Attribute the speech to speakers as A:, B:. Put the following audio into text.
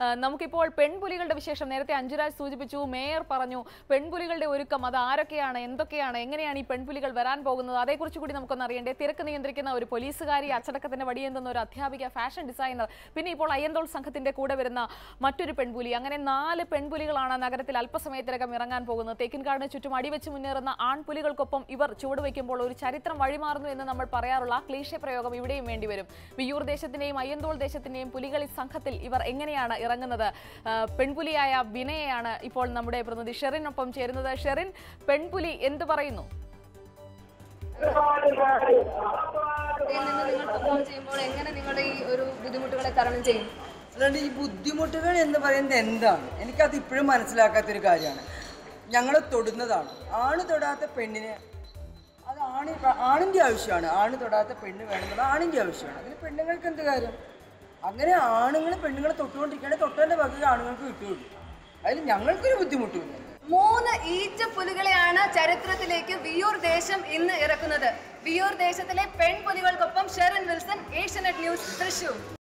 A: ആ, നമുക്കിപ്പോൾ പെൺപുലികളുടെ വിശേഷം നേരത്തെ അഞ്ജുരാജ് സൂചിപ്പിച്ചു മേയർ പറഞ്ഞു പെൺപുലികളുടെ ഒരുക്കം അത് ആരൊക്കെയാണ് എന്തൊക്കെയാണ് എങ്ങനെയാണ് ഈ പെൺപുലികൾ വരാൻ പോകുന്നത് അതേക്കുറിച്ച് കൂടി നമുക്കൊന്ന് അറിയണ്ടേ തിരക്ക് നിയന്ത്രിക്കുന്ന ഒരു പോലീസുകാരി അച്ചടക്കത്തിന്റെ വടിയെന്തുന്ന ഒരു അധ്യാപിക ഫാഷൻ ഡിസൈനർ പിന്നെ ഇപ്പോൾ അയ്യന്തോൾ സംഘത്തിന്റെ കൂടെ വരുന്ന മറ്റൊരു പെൺപുലി അങ്ങനെ നാല് പെൺപുലികളാണ് നഗരത്തിൽ അല്പസമയത്തിനകം ഇറങ്ങാൻ പോകുന്നത് തേക്കിൻകാടിന് ചുറ്റും അടിവെച്ച് മുന്നേറുന്ന ആൺപുലികൾക്കൊപ്പം ഇവർ ചുവടുവെക്കുമ്പോൾ ഒരു ചരിത്രം വഴിമാറുന്നു എന്ന് നമ്മൾ പറയാറുള്ള ആ ക്ലീശ പ്രയോഗം ഇവിടെയും വേണ്ടിവരും വിയൂർ ദേശത്തിന്റെയും അയ്യന്തോൾ ദേശത്തിന്റെയും പുലികളി സംഘത്തിൽ ഇവർ എങ്ങനെയാണ് ഇറങ്ങുന്നത് ആ, പെൺപുലിയായ വിനയയാണ് ഇപ്പോൾ നമ്മുടെ പ്രതിനിധി ഷെറിനൊപ്പം ചേരുന്നത് ഷെറിൻ പെൺപുലി എന്ത് പറയുന്നു
B: ഇതിൽ നിന്ന് നിങ്ങൾ പെർഫോം ചെയ്യുമ്പോൾ എങ്ങനെ നിങ്ങളുടെ ഈ ഒരു ബുദ്ധിമുട്ടുകളെ തരണം ചെയ്യും
C: അതുകൊണ്ട് ഈ ബുദ്ധിമുട്ടുകൾ എന്ന് പറയുന്നത് എന്താണ് എനിക്കത് ഇപ്പോഴും മനസ്സിലാക്കാത്തൊരു കാര്യമാണ് ഞങ്ങൾ തൊടുന്നതാണ് ആണ് തൊടാത്ത പെണ്ണിന് അത് ആണ് ആണിൻ്റെ ആവശ്യമാണ് ആണ് തൊടാത്ത പെണ്ണ് വേണമെന്നുള്ള ആണിൻ്റെ ആവശ്യമാണ് അതിന് പെണ്ണുങ്ങൾക്ക് എന്ത് കാര്യം അങ്ങനെ ആണുങ്ങൾ പെണ്ണുങ്ങളെ തൊട്ടുകൊണ്ടിരിക്കുകയാണെങ്കിൽ തൊട്ടതിൻ്റെ വകയിൽ ആണുങ്ങൾക്ക് കിട്ടുകയുള്ളൂ അതിൽ ഞങ്ങൾക്കൊരു ബുദ്ധിമുട്ടുമില്ല
B: മൂന്ന് ഈറ്റ പുലികളെയാണ് ചരിത്രത്തിലേക്ക് വിയൂർ ദേശം ഇന്ന് ഇറക്കുന്നത് വിയൂർ ദേശത്തിലെ പെൺപുലികൾക്കൊപ്പം ഷെറിൻ വിൽസൺ ഏഷ്യനെറ്റ് ന്യൂസ് തൃശൂർ